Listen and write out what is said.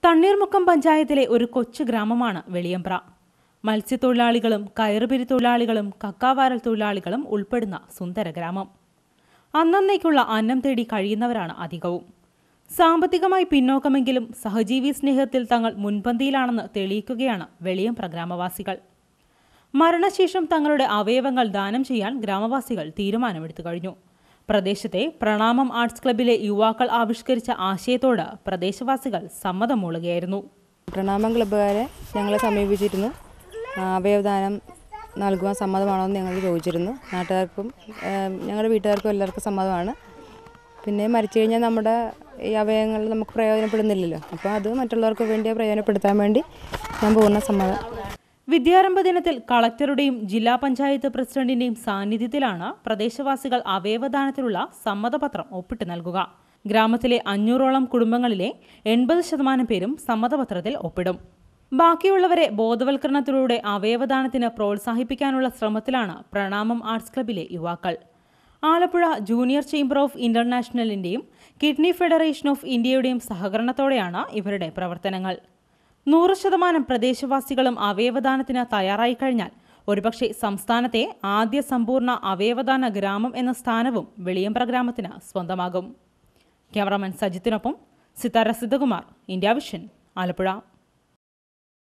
തണ്ണീർമുക്കം പഞ്ചായത്തിലെ ഒരു കൊച്ചു ഗ്രാമമാണ് വെളിയമ്പ്ര മത്സ്യത്തൊഴിലാളികളും കയറുപിരി തൊഴിലാളികളും കക്കാവാരൽ തൊഴിലാളികളും ഉൾപ്പെടുന്ന സുന്ദര ഗ്രാമം അന്നന്നേക്കുള്ള അന്നം തേടി കഴിയുന്നവരാണ് അധികവും സാമ്പത്തികമായി പിന്നോക്കമെങ്കിലും സഹജീവി സ്നേഹത്തിൽ തങ്ങൾ മുൻപന്തിയിലാണെന്ന് തെളിയിക്കുകയാണ് വെളിയമ്പ്ര ഗ്രാമവാസികൾ മരണശേഷം തങ്ങളുടെ അവയവങ്ങൾ ദാനം ചെയ്യാൻ ഗ്രാമവാസികൾ തീരുമാനമെടുത്തു കഴിഞ്ഞു പ്രദേശത്തെ പ്രണാമം ആർട്സ് ക്ലബിലെ യുവാക്കൾ ആവിഷ്കരിച്ച ആശയത്തോട് പ്രദേശവാസികൾ സമ്മതം മൂളുകയായിരുന്നു പ്രണാമം ക്ലബ്ബുകാരെ ഞങ്ങളെ സമീപിച്ചിരുന്നു ആ, അവയവദാനം നൽകുവാൻ സമ്മതമാണോ എന്ന് ഞങ്ങൾ ചോദിച്ചിരുന്നു നാട്ടുകാർക്കും ഏം, ഞങ്ങളുടെ വീട്ടുകാർക്കും എല്ലാവർക്കും സമ്മതമാണ് പിന്നെ മരിച്ചു കഴിഞ്ഞാൽ നമ്മുടെ ഈ അവയവങ്ങൾ നമുക്ക് പ്രയോജനപ്പെടുന്നില്ലല്ലോ അപ്പോൾ അത് മറ്റുള്ളവർക്ക് വേണ്ടി പ്രയോജനപ്പെടുത്താൻ വേണ്ടി ഞാൻ പൂർണ്ണ സമ്മതം വിദ്യാരംഭ ദിനത്തിൽ കളക്ടറുടെയും ജില്ലാ പഞ്ചായത്ത് പ്രസിഡന്റിന്റെയും സാന്നിധ്യത്തിലാണ് പ്രദേശവാസികൾ അവയവദാനത്തിനുള്ള സമ്മതപത്രം ഒപ്പിട്ട് നൽകുക ഗ്രാമത്തിലെ അഞ്ഞൂറോളം കുടുംബങ്ങളിലെ എൺപത് ശതമാനം പേരും സമ്മതപത്രത്തിൽ ഒപ്പിടും ബാക്കിയുള്ളവരെ ബോധവൽക്കരണത്തിലൂടെ അവയവദാനത്തിന് പ്രോത്സാഹിപ്പിക്കാനുള്ള ശ്രമത്തിലാണ് പ്രണാമം ആർട്സ് ക്ലബിലെ യുവാക്കൾ ആലപ്പുഴ ജൂനിയർ ചേംബർ ഓഫ് ഇന്റർനാഷണലിന്റെയും കിഡ്നി ഫെഡറേഷൻ ഓഫ് ഇന്ത്യയുടെയും സഹകരണത്തോടെയാണ് ഇവരുടെ പ്രവർത്തനങ്ങൾ നൂറ് ശതമാനം പ്രദേശവാസികളും അവയവദാനത്തിന് തയ്യാറായി കഴിഞ്ഞാൽ ഒരുപക്ഷെ സംസ്ഥാനത്തെ ആദ്യ സമ്പൂർണ്ണ അവയവദാന ഗ്രാമം എന്ന സ്ഥാനവും വെളിയമ്പ്ര ഗ്രാമത്തിന് സ്വന്തമാകും ക്യാമറാമാൻ സജിത്തിനൊപ്പം സിത്താര സിദ്ധകുമാർ ഇന്ത്യ വിഷൻ ആലപ്പുഴ